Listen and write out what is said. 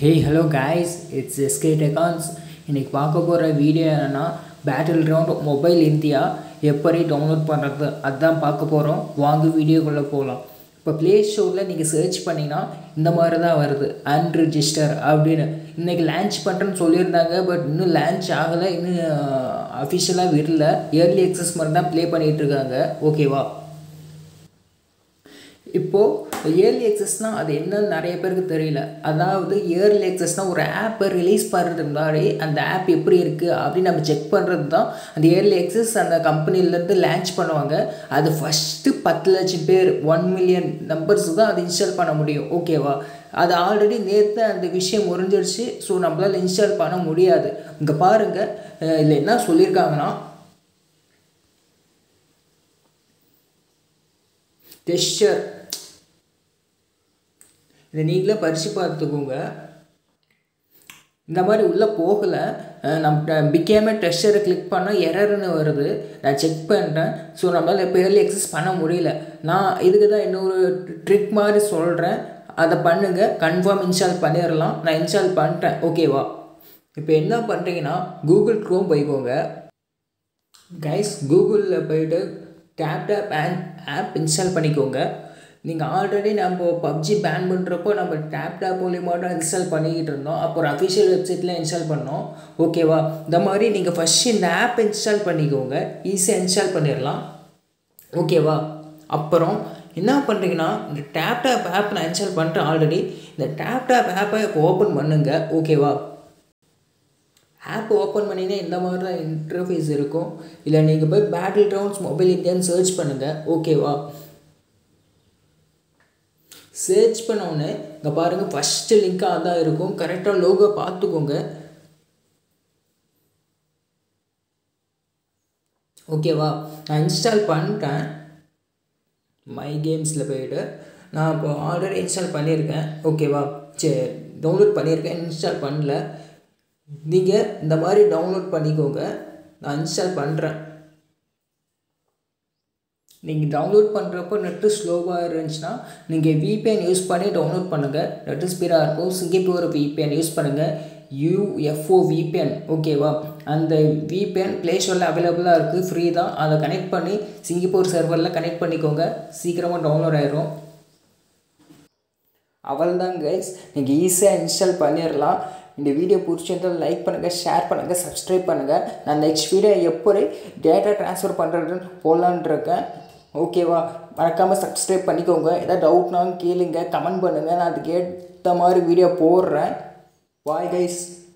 hey hello guys it's SK டெகான்ஸ் இன்றைக்கி பார்க்க போகிற வீடியோ என்னென்னா பேட்டில் கிரவுண்ட் மொபைல் இந்தியா எப்படி டவுன்லோட் பண்ணுறது அதுதான் பார்க்க போகிறோம் வாங்க வீடியோக்குள்ளே போகலாம் இப்போ ப்ளே ஸ்டோரில் நீங்கள் சர்ச் பண்ணிங்கன்னா இந்த மாதிரி தான் வருது அன்ரிஜிஸ்டர் அப்படின்னு இன்றைக்கி லான்ச் பண்ணுறேன்னு சொல்லியிருந்தாங்க பட் இன்னும் லான்ச் ஆகலை இன்னும் அஃபிஷியலாக விடல இயர்லி எக்ஸஸ் மாதிரி தான் ப்ளே பண்ணிகிட்டு இருக்காங்க ஓகேவா இப்போது இயர்லி எக்ஸஸ்னால் அது என்னன்னு நிறைய பேருக்கு தெரியல அதாவது இயர்லி எக்ஸஸ்னால் ஒரு ஆப்பை ரிலீஸ் பண்ணுறதுக்கு முன்னாடி அந்த ஆப் எப்படி இருக்குது அப்படின்னு நம்ம செக் பண்ணுறது தான் அந்த இயர்லி எக்ஸஸ் அந்த கம்பெனிலேருந்து லான்ச் பண்ணுவாங்க அது ஃபஸ்ட்டு பத்து லட்சம் பேர் ஒன் மில்லியன் நம்பர்ஸ் தான் அது இன்ஸ்டால் பண்ண முடியும் ஓகேவா அது ஆல்ரெடி நேற்று அந்த விஷயம் முறிஞ்சிருச்சு ஸோ நம்மளால் இன்ஸ்டால் பண்ண முடியாது இங்கே பாருங்கள் இதில் என்ன சொல்லியிருக்காங்கன்னா டெஸ்டர் இதை நீங்களே பரிசு பார்த்துக்கோங்க இந்த மாதிரி உள்ளே போகலை நம்ம பிகேம டெஸ்டரை கிளிக் பண்ணால் எரர்னு வருது நான் செக் பண்ணுறேன் ஸோ நம்மளால் இப்போ ஏர்லி எக்ஸஸ் பண்ண முடியல நான் இதுக்கு தான் இன்னொரு ட்ரிக் மாதிரி சொல்கிறேன் அதை பண்ணுங்கள் கன்ஃபார்ம் இன்ஸ்டால் பண்ணிடலாம் நான் இன்ஸ்டால் பண்ணிட்டேன் ஓகேவா இப்போ என்ன பண்ணுறீங்கன்னா கூகுள் க்ரோம் போய்க்கோங்க கைஸ் கூகுளில் போயிட்டு tap tap on app install பண்ணிக்கோங்க நீங்கள் ஆல்ரெடி நம்ம பப்ஜி பேன் பண்ணுறப்போ நம்ம டேப் டேப் மூலியமாக தான் இன்ஸ்டால் பண்ணிக்கிட்டு இருந்தோம் அப்புறம் அஃபிஷியல் வெப்சைட்டில் இன்ஸ்டால் பண்ணோம் ஓகேவா இந்த மாதிரி நீங்கள் ஃபஸ்ட்டு இந்த ஆப் இன்ஸ்டால் பண்ணிக்கோங்க ஈஸியாக இன்ஸ்டால் பண்ணிடலாம் ஓகேவா அப்புறம் என்ன பண்ணுறீங்கன்னா இந்த டேப் டேப் ஆப் நான் இன்ஸ்டால் பண்ணிட்டேன் ஆல்ரெடி இந்த டேப் டேப் ஆப்பை ஓப்பன் பண்ணுங்கள் ஓகேவா ஆப் ஓப்பன் பண்ணினா இந்த மாதிரி தான் இன்டர்ஃபேஸ் இருக்கும் இல்லை நீங்கள் போய் பேட்டில் கிரவுண்ட்ஸ் மொபைல் இந்தியான்னு சர்ச் பண்ணுங்கள் ஓகேவா சர்ச் பண்ணோடனே இங்கே பாருங்கள் ஃபஸ்ட்டு லிங்காக தான் இருக்கும் கரெக்டாக லோகோ பார்த்துக்கோங்க ஓகேவா நான் இன்ஸ்டால் பண்ணிட்டேன் மை கேம்ஸில் போயிட்டு நான் இப்போ ஆல்ரெடி இன்ஸ்டால் பண்ணியிருக்கேன் ஓகேவா சரி டவுன்லோட் பண்ணியிருக்கேன் இன்ஸ்டால் பண்ணல நீங்கள் இந்த மாதிரி டவுன்லோட் பண்ணிக்கோங்க நான் இன்ஸ்டால் பண்ணுறேன் நீங்கள் டவுன்லோட் பண்ணுறப்போ நெட்டு ஸ்லோவாக இருந்துச்சுன்னா நீங்கள் விபிஎன் யூஸ் பண்ணி டவுன்லோட் பண்ணுங்கள் நெட்டு ஸ்பீடாக இருக்கும் சிங்கப்பூர் விபிஎன் யூஸ் பண்ணுங்கள் யூஎஃப்ஓ விபிஎன் ஓகேவா அந்த விபிஎன் ப்ளே ஸ்டோரில் அவைலபிளாக இருக்குது ஃப்ரீ தான் அதை கனெக்ட் பண்ணி சிங்கப்பூர் சர்வரில் கனெக்ட் பண்ணிக்கோங்க சீக்கிரமாக டவுன்லோட் ஆயிரும் அவள் தான் கைஸ் நீங்கள் ஈஸியாக இன்ஸ்டால் பண்ணிடலாம் இந்த வீடியோ பிடிச்சிருந்தால் லைக் பண்ணுங்கள் ஷேர் பண்ணுங்கள் சப்ஸ்கிரைப் பண்ணுங்கள் நான் நெக்ஸ்ட் வீடியோ எப்படி டேட்டா ட்ரான்ஸ்ஃபர் பண்ணுறதுன்னு போடலான் இருக்கேன் ஓகேவா மறக்காமல் சப்ஸ்கிரைப் பண்ணிக்கோங்க எதாவது டவுட்னாலும் கேளுங்க கமெண்ட் பண்ணுங்கள் நான் அதுக்கு ஏற்ற மாதிரி வீடியோ போடுறேன் பாய் கைஸ்